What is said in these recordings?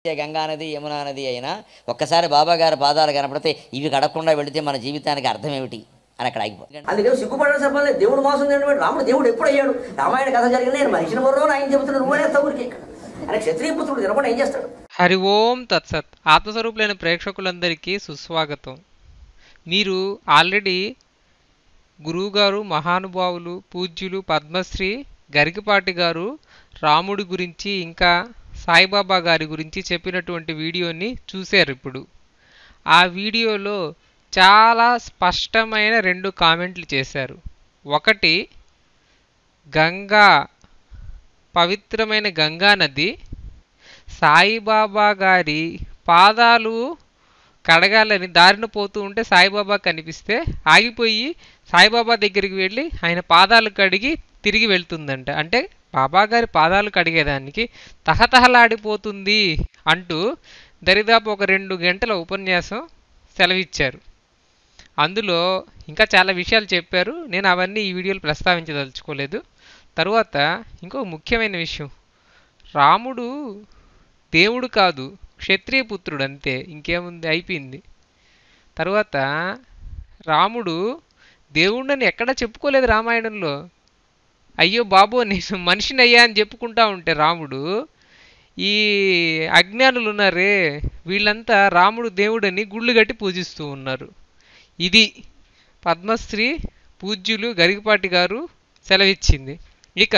గంగా నది యమునా నది అయినా ఒక్కసారి బాబా గారి పాదాలు కనపడితే ఇవి కడగకుండా వెళితే మన జీవితానికి అర్థం ఏమిటి అని అక్కడ ఆగిపోతుంది అందుకని సిగ్గుపడాల్సిన చెప్పాలి దేవుడు మోసం చేయడం రాముడు దేవుడు ఎప్పుడు అయ్యాడు రామాయణ కథ జరిగిన నేను మనిషిని బుర్రలో ఆయన చెబుతున్నాడు నువ్వు అనేస్తావు ఊరికి ఇక్కడ ఆయన క్షత్రియ పుత్రుడు తినకుండా ఏం చేస్తాడు హరి ఓం తత్సత్ ఆత్మస్వరూపులైన ప్రేక్షకులందరికీ సుస్వాగతం మీరు ఆల్రెడీ గురువుగారు మహానుభావులు పూజ్యులు పద్మశ్రీ గరికపాటి గారు రాముడి గురించి ఇంకా సాయిబాబా గారి గురించి చెప్పినటువంటి వీడియోని చూశారు ఇప్పుడు ఆ వీడియోలో చాలా స్పష్టమైన రెండు కామెంట్లు చేశారు ఒకటి గంగా పవిత్రమైన గంగా నది సాయిబాబా గారి పాదాలు కడగాలని దారిన పోతూ ఉంటే సాయిబాబా కనిపిస్తే ఆగిపోయి సాయిబాబా దగ్గరికి వెళ్ళి ఆయన పాదాలు కడిగి తిరిగి వెళ్తుందంట అంటే బాబా గారి పాదాలు కడిగేదానికి తహతహలాడిపోతుంది అంటూ దరిదాపు ఒక రెండు గంటల ఉపన్యాసం సెలవిచ్చారు అందులో ఇంకా చాలా విషయాలు చెప్పారు నేను అవన్నీ ఈ వీడియోలో ప్రస్తావించదలుచుకోలేదు తరువాత ఇంకో ముఖ్యమైన విషయం రాముడు దేవుడు కాదు క్షత్రియ పుత్రుడు అంతే ఇంకేముంది అయిపోయింది తర్వాత రాముడు దేవుణ్ణని ఎక్కడా చెప్పుకోలేదు రామాయణంలో అయ్యో బాబు నేను మనిషిని అయ్యా అని చెప్పుకుంటా ఉంటే రాముడు ఈ అజ్ఞానులు ఉన్నారే వీళ్ళంతా రాముడు దేవుడని గుళ్ళు కట్టి పూజిస్తూ ఉన్నారు ఇది పద్మశ్రీ పూజ్యులు గరికపాటి గారు సెలవిచ్చింది ఇక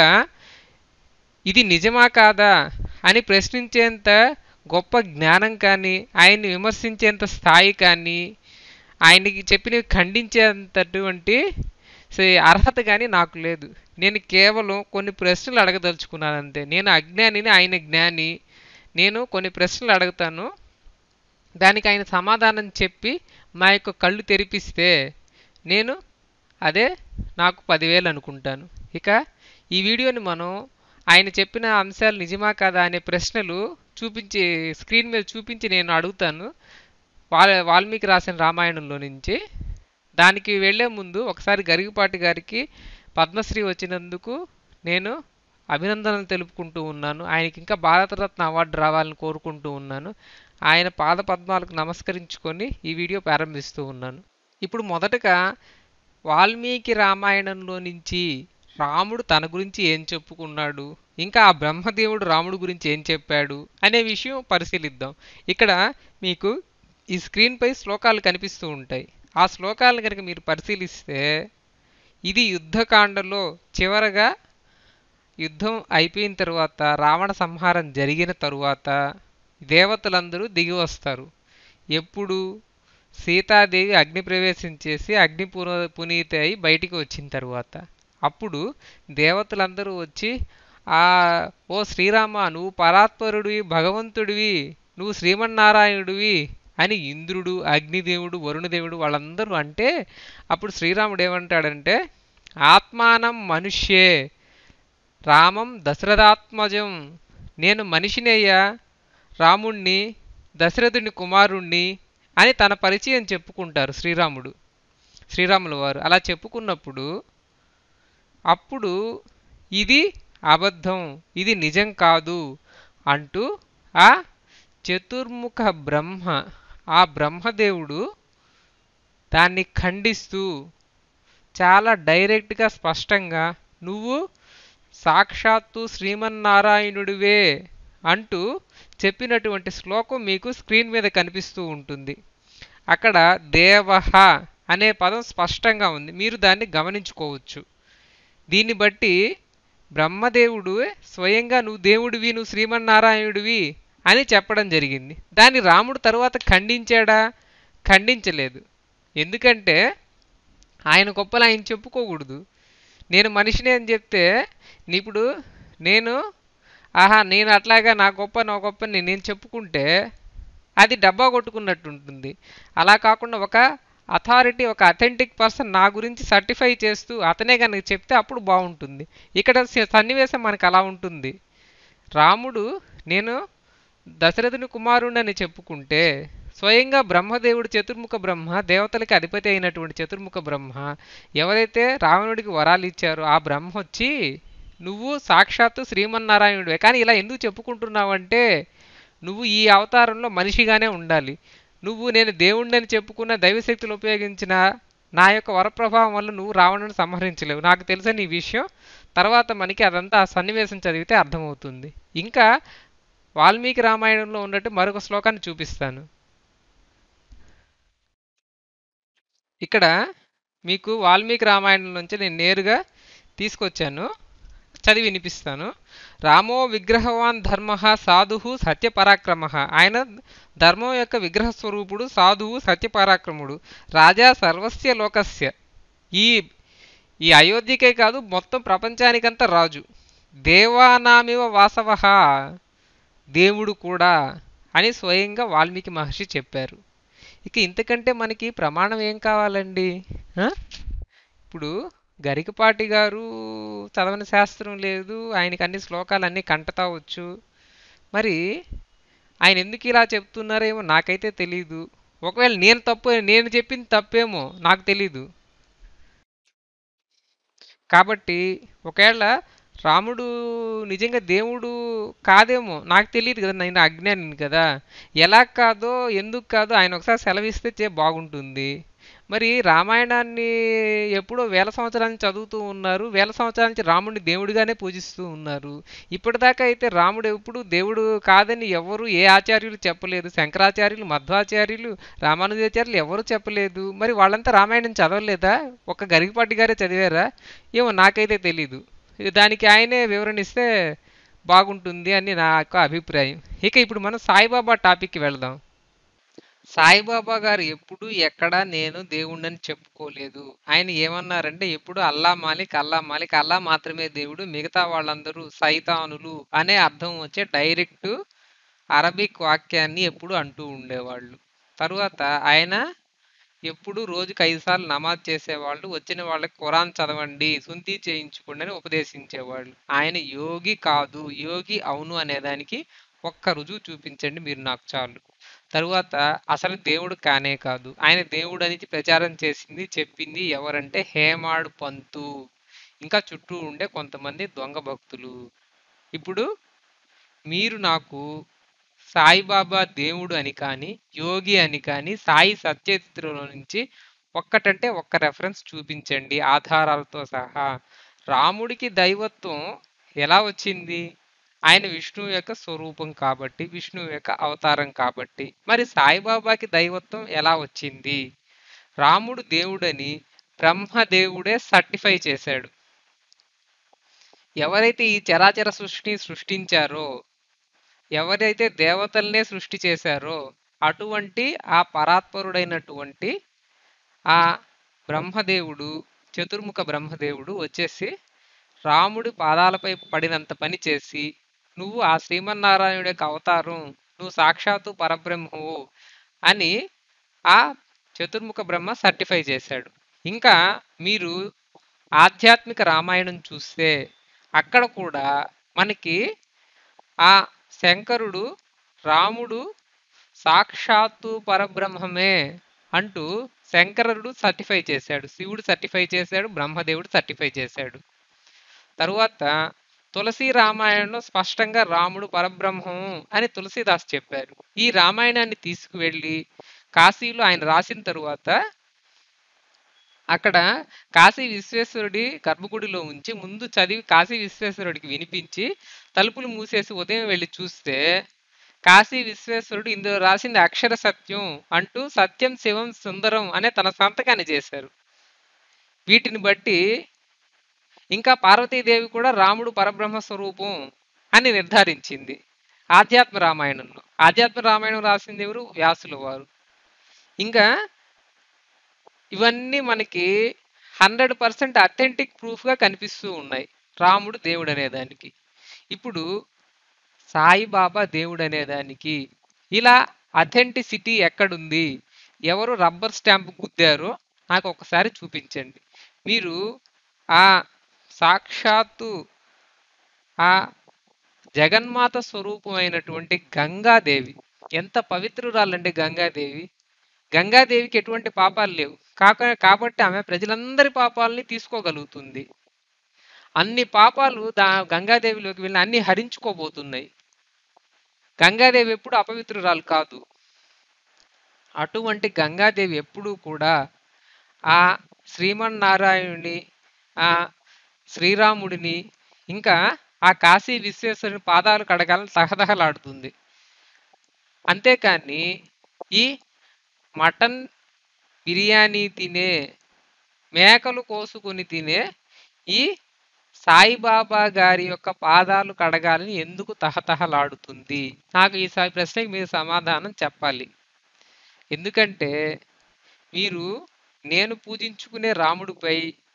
ఇది నిజమా కాదా అని ప్రశ్నించేంత గొప్ప జ్ఞానం కానీ ఆయన్ని విమర్శించేంత స్థాయి కానీ ఆయనకి చెప్పినవి ఖండించేంతటువంటి సే- అర్హత కానీ నాకు లేదు నేను కేవలం కొన్ని ప్రశ్నలు అడగదలుచుకున్నాను అంతే నేను అజ్ఞానిని ఆయన జ్ఞాని నేను కొన్ని ప్రశ్నలు అడుగుతాను దానికి ఆయన సమాధానం చెప్పి మా యొక్క కళ్ళు తెరిపిస్తే నేను అదే నాకు పదివేలు అనుకుంటాను ఇక ఈ వీడియోని మనం ఆయన చెప్పిన అంశాలు నిజమా కాదా అనే ప్రశ్నలు చూపించి స్క్రీన్ మీద చూపించి నేను అడుగుతాను వాల్ వాల్మీకి రాసిన రామాయణంలో నుంచి దానికి వెళ్ళే ముందు ఒకసారి గరికపాటి గారికి పద్మశ్రీ వచ్చినందుకు నేను అభినందనలు తెలుపుకుంటూ ఉన్నాను ఆయనకి ఇంకా భారతరత్న అవార్డు రావాలని కోరుకుంటూ ఉన్నాను ఆయన పాద పద్మాలకు నమస్కరించుకొని ఈ వీడియో ప్రారంభిస్తూ ఉన్నాను ఇప్పుడు మొదటగా వాల్మీకి రామాయణంలో నుంచి రాముడు తన గురించి ఏం చెప్పుకున్నాడు ఇంకా ఆ బ్రహ్మదేవుడు రాముడు గురించి ఏం చెప్పాడు అనే విషయం పరిశీలిద్దాం ఇక్కడ మీకు ఈ స్క్రీన్పై శ్లోకాలు కనిపిస్తూ ఉంటాయి ఆ శ్లోకాలను కనుక మీరు పరిశీలిస్తే ఇది యుద్ధకాండలో చివరగా యుద్ధం అయిపోయిన తర్వాత రావణ సంహారం జరిగిన తరువాత దేవతలందరూ దిగి వస్తారు ఎప్పుడు సీతాదేవి అగ్ని ప్రవేశం చేసి అగ్ని పున పునీత అయి బయటికి వచ్చిన తర్వాత అప్పుడు దేవతలందరూ వచ్చి ఆ ఓ శ్రీరామ నువ్వు పరాత్పరుడివి భగవంతుడివి నువ్వు శ్రీమన్నారాయణుడివి అని ఇంద్రుడు అగ్నిదేవుడు వరుణదేవుడు వాళ్ళందరూ అంటే అప్పుడు శ్రీరాముడు ఏమంటాడంటే ఆత్మానం మనుష్యే రామం దశరథాత్మజం నేను మనిషిని అయ్యా రాముణ్ణి దశరథుని కుమారుణ్ణి అని తన పరిచయం చెప్పుకుంటారు శ్రీరాముడు శ్రీరాముల వారు అలా చెప్పుకున్నప్పుడు అప్పుడు ఇది అబద్ధం ఇది నిజం కాదు అంటూ ఆ చతుర్ముఖ బ్రహ్మ ఆ బ్రహ్మదేవుడు దాన్ని ఖండిస్తూ చాలా డైరెక్ట్గా స్పష్టంగా నువ్వు సాక్షాత్తు శ్రీమన్నారాయణుడివే అంటూ చెప్పినటువంటి శ్లోకం మీకు స్క్రీన్ మీద కనిపిస్తూ ఉంటుంది అక్కడ దేవహ అనే పదం స్పష్టంగా ఉంది మీరు దాన్ని గమనించుకోవచ్చు దీన్ని బట్టి బ్రహ్మదేవుడు స్వయంగా నువ్వు దేవుడివి నువ్వు శ్రీమన్నారాయణుడివి అని చెప్పడం జరిగింది దాన్ని రాముడు తరువాత ఖండించాడా ఖండించలేదు ఎందుకంటే ఆయన గొప్పలు ఆయన చెప్పుకోకూడదు నేను మనిషిని అని చెప్తే ఇప్పుడు నేను ఆహా నేను అట్లాగా నా గొప్ప నా గొప్ప అని నేను చెప్పుకుంటే అది డబ్బా కొట్టుకున్నట్టు ఉంటుంది అలా కాకుండా ఒక అథారిటీ ఒక అథెంటిక్ పర్సన్ నా గురించి సర్టిఫై చేస్తూ అతనే కనుక చెప్తే అప్పుడు బాగుంటుంది ఇక్కడ స- సన్నివేశం మనకు అలా ఉంటుంది రాముడు నేను దశరథుని కుమారుడని చెప్పుకుంటే స్వయంగా బ్రహ్మదేవుడు చతుర్ముఖ బ్రహ్మ దేవతలకి అధిపతి అయినటువంటి చతుర్ముఖ బ్రహ్మ ఎవరైతే రావణుడికి వరాలు ఇచ్చారో ఆ బ్రహ్మ వచ్చి నువ్వు సాక్షాత్తు శ్రీమన్నారాయణుడివే కానీ ఇలా ఎందుకు చెప్పుకుంటున్నావంటే నువ్వు ఈ అవతారంలో మనిషిగానే ఉండాలి నువ్వు నేను దేవుణ్ణని చెప్పుకున్న దైవశక్తులు ఉపయోగించిన నా యొక్క వరప్రభావం వల్ల నువ్వు రావణుని సంహరించలేవు నాకు తెలుసని ఈ విషయం తర్వాత మనకి అదంతా ఆ సన్నివేశం చదివితే అర్థమవుతుంది ఇంకా వాల్మీకి రామాయణంలో ఉన్నట్టు మరొక శ్లోకాన్ని చూపిస్తాను ఇక్కడ మీకు వాల్మీకి రామాయణం నుంచి నేను నేరుగా తీసుకొచ్చాను చదివి వినిపిస్తాను రామో విగ్రహవాన్ ధర్మ సాధు సత్యపరాక్రమ ఆయన ధర్మం యొక్క విగ్రహ స్వరూపుడు సాధువు సత్యపరాక్రముడు రాజా సర్వస్య లోకస్య ఈ ఈ అయోధ్యకే కాదు మొత్తం ప్రపంచానికంతా రాజు దేవానామివ వాసవ దేవుడు కూడా అని స్వయంగా వాల్మీకి మహర్షి చెప్పారు ఇక ఇంతకంటే మనకి ప్రమాణం ఏం కావాలండి ఆ? ఇప్పుడు గరికపాటి గారు చదవని శాస్త్రం లేదు ఆయనకి అన్ని శ్లోకాలు అన్నీ కంటతా వచ్చు మరి ఆయన ఎందుకు ఇలా చెప్తున్నారేమో నాకైతే తెలీదు ఒకవేళ నేను తప్పు నేను చెప్పింది తప్పేమో నాకు తెలీదు కాబట్టి ఒకవేళ రాముడు నిజంగా దేవుడు కాదేమో నాకు తెలియదు కదా నేను అజ్ఞానిని కదా ఎలా కాదో ఎందుకు కాదో ఆయన ఒకసారి సెలవిస్తే చే బాగుంటుంది మరి రామాయణాన్ని ఎప్పుడో వేల సంవత్సరాల నుంచి చదువుతూ ఉన్నారు వేల సంవత్సరాల నుంచి రాముడిని దేవుడిగానే పూజిస్తూ ఉన్నారు ఇప్పటిదాకా అయితే రాముడు ఎప్పుడు దేవుడు కాదని ఎవరు ఏ ఆచార్యులు చెప్పలేదు శంకరాచార్యులు మధ్వాచార్యులు రామానుజాచార్యులు ఎవరు చెప్పలేదు మరి వాళ్ళంతా రామాయణం చదవలేదా ఒక గరికపాటి గారే చదివారా ఏమో నాకైతే తెలీదు దానికి ఆయనే వివరణిస్తే బాగుంటుంది అని నా యొక్క అభిప్రాయం ఇక ఇప్పుడు మనం సాయిబాబా టాపిక్కి వెళ్దాం సాయిబాబా గారు ఎప్పుడు ఎక్కడ నేను దేవుణ్ణని చెప్పుకోలేదు ఆయన ఏమన్నారంటే ఎప్పుడు అల్లా మాలిక్ అల్లా మాలిక్ అల్లా మాత్రమే దేవుడు మిగతా వాళ్ళందరూ సైతానులు అనే అర్థం వచ్చే డైరెక్ట్ అరబిక్ వాక్యాన్ని ఎప్పుడు అంటూ ఉండేవాళ్ళు తరువాత ఆయన ఎప్పుడు రోజుకి ఐదు సార్లు నమాజ్ చేసేవాళ్ళు వచ్చిన వాళ్ళకి ఖురాన్ చదవండి సుంతి చేయించుకోండి అని ఉపదేశించేవాళ్ళు ఆయన యోగి కాదు యోగి అవును అనేదానికి ఒక్క రుజువు చూపించండి మీరు నాకు చాలు తరువాత అసలు దేవుడు కానే కాదు ఆయన దేవుడు అని ప్రచారం చేసింది చెప్పింది ఎవరంటే హేమాడు పంతు ఇంకా చుట్టూ ఉండే కొంతమంది దొంగ భక్తులు ఇప్పుడు మీరు నాకు సాయిబాబా దేవుడు అని కానీ యోగి అని కానీ సాయి సత్యచిత్రలో నుంచి ఒక్కటంటే ఒక్క రెఫరెన్స్ చూపించండి ఆధారాలతో సహా రాముడికి దైవత్వం ఎలా వచ్చింది ఆయన విష్ణువు యొక్క స్వరూపం కాబట్టి విష్ణువు యొక్క అవతారం కాబట్టి మరి సాయిబాబాకి దైవత్వం ఎలా వచ్చింది రాముడు దేవుడని బ్రహ్మదేవుడే సర్టిఫై చేశాడు ఎవరైతే ఈ చరాచర సృష్టిని సృష్టించారో ఎవరైతే దేవతల్నే సృష్టి చేశారో అటువంటి ఆ పరాత్పరుడైనటువంటి ఆ బ్రహ్మదేవుడు చతుర్ముఖ బ్రహ్మదేవుడు వచ్చేసి రాముడి పాదాలపై పడినంత పని చేసి నువ్వు ఆ శ్రీమన్నారాయణుడి యొక్క అవతారం నువ్వు సాక్షాత్తు పరబ్రహ్మవు అని ఆ చతుర్ముఖ బ్రహ్మ సర్టిఫై చేశాడు ఇంకా మీరు ఆధ్యాత్మిక రామాయణం చూస్తే అక్కడ కూడా మనకి ఆ శంకరుడు రాముడు సాక్షాత్తు పరబ్రహ్మమే అంటూ శంకరుడు సర్టిఫై చేశాడు శివుడు సర్టిఫై చేశాడు బ్రహ్మదేవుడు సర్టిఫై చేశాడు తరువాత తులసి రామాయణంలో స్పష్టంగా రాముడు పరబ్రహ్మం అని తులసిదాస్ చెప్పారు ఈ రామాయణాన్ని తీసుకువెళ్ళి కాశీలో ఆయన రాసిన తరువాత అక్కడ కాశీ విశ్వేశ్వరుడి గర్భగుడిలో ఉంచి ముందు చదివి కాశీ విశ్వేశ్వరుడికి వినిపించి తలుపులు మూసేసి ఉదయం వెళ్ళి చూస్తే కాశీ విశ్వేశ్వరుడు ఇందులో రాసింది అక్షర సత్యం అంటూ సత్యం శివం సుందరం అనే తన సంతకాన్ని చేశారు వీటిని బట్టి ఇంకా పార్వతీదేవి కూడా రాముడు పరబ్రహ్మ స్వరూపం అని నిర్ధారించింది ఆధ్యాత్మ రామాయణంలో ఆధ్యాత్మ రామాయణం రాసింది ఎవరు వ్యాసుల వారు ఇంకా ఇవన్నీ మనకి హండ్రెడ్ పర్సెంట్ అథెంటిక్ ప్రూఫ్గా కనిపిస్తూ ఉన్నాయి రాముడు దేవుడు అనేదానికి ఇప్పుడు సాయిబాబా దేవుడు అనేదానికి ఇలా అథెంటిసిటీ ఎక్కడుంది ఎవరు రబ్బర్ స్టాంప్ గుద్దారో నాకు ఒకసారి చూపించండి మీరు ఆ సాక్షాత్తు ఆ జగన్మాత స్వరూపమైనటువంటి గంగాదేవి ఎంత పవిత్రురాలండి గంగాదేవి గంగాదేవికి ఎటువంటి పాపాలు లేవు కాక కాబట్టి ఆమె ప్రజలందరి పాపాలని తీసుకోగలుగుతుంది అన్ని పాపాలు దా గంగాదేవిలోకి వెళ్ళి అన్ని హరించుకోబోతున్నాయి గంగాదేవి ఎప్పుడు అపవిత్రురాలు కాదు అటువంటి గంగాదేవి ఎప్పుడూ కూడా ఆ శ్రీమన్నారాయణుని ఆ శ్రీరాముడిని ఇంకా ఆ కాశీ విశ్వేశ్వరుని పాదాలు కడగాలని తహతహలాడుతుంది అంతేకాని ఈ మటన్ బిర్యానీ తినే మేకలు కోసుకొని తినే ఈ సాయిబాబా గారి యొక్క పాదాలు కడగాలని ఎందుకు తహతహలాడుతుంది నాకు ఈ సా- ప్రశ్నకి మీరు సమాధానం చెప్పాలి ఎందుకంటే మీరు నేను పూజించుకునే రాముడిపై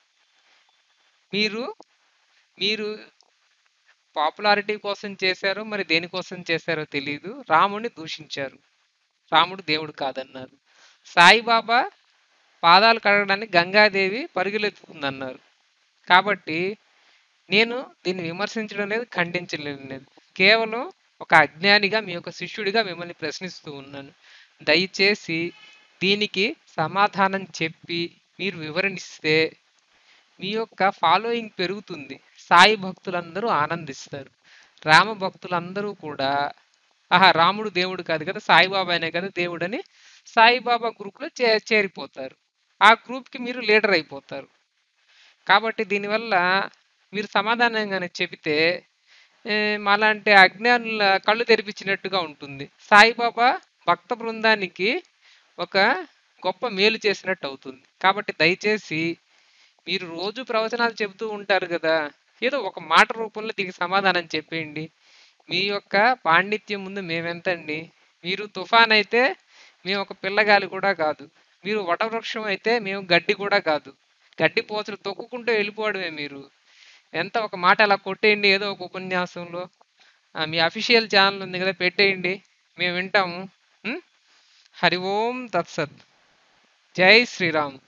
మీరు మీరు పాపులారిటీ కోసం చేశారో మరి దేనికోసం చేశారో తెలియదు రాముడిని దూషించారు రాముడు దేవుడు కాదన్నారు సాయిబాబా పాదాలు కడగడానికి గంగాదేవి పరుగులెత్తుతుందన్నారు కాబట్టి నేను దీన్ని విమర్శించడం లేదు ఖండించడం లేదు కేవలం ఒక అజ్ఞానిగా మీ యొక్క శిష్యుడిగా మిమ్మల్ని ప్రశ్నిస్తూ ఉన్నాను దయచేసి దీనికి సమాధానం చెప్పి మీరు వివరణిస్తే మీ యొక్క ఫాలోయింగ్ పెరుగుతుంది సాయి భక్తులందరూ ఆనందిస్తారు రామ భక్తులందరూ కూడా ఆహా రాముడు దేవుడు కాదు కదా సాయిబాబానే కదా దేవుడని సాయిబాబా గ్రూప్లో చే చేరిపోతారు ఆ గ్రూప్కి మీరు లీడర్ అయిపోతారు కాబట్టి దీనివల్ల మీరు సమాధానంగానే చెబితే ఏ, మాలాంటి అజ్ఞానుల కళ్ళు తెరిపించినట్టుగా ఉంటుంది సాయిబాబా భక్త బృందానికి ఒక గొప్ప మేలు చేసినట్టు అవుతుంది కాబట్టి దయచేసి మీరు రోజు ప్రవచనాలు చెబుతూ ఉంటారు కదా ఏదో ఒక మాట రూపంలో దీనికి సమాధానం చెప్పేయండి మీ యొక్క పాండిత్యం ముందు మేమెంతండి మీరు తుఫాన్ అయితే మేము ఒక పిల్లగాలి కూడా కాదు మీరు వటవృక్షం అయితే మేము గడ్డి కూడా కాదు గడ్డి పోచలు తొక్కుకుంటూ వెళ్ళిపోవడమే మీరు ఎంత ఒక మాట అలా కొట్టేయండి ఏదో ఒక ఉపన్యాసంలో ఆ, మీ అఫీషియల్ ఛానల్ ఉంది కదా పెట్టేయండి మేము వింటాము ఉం? హరి ఓం తత్సత్ జై శ్రీరామ్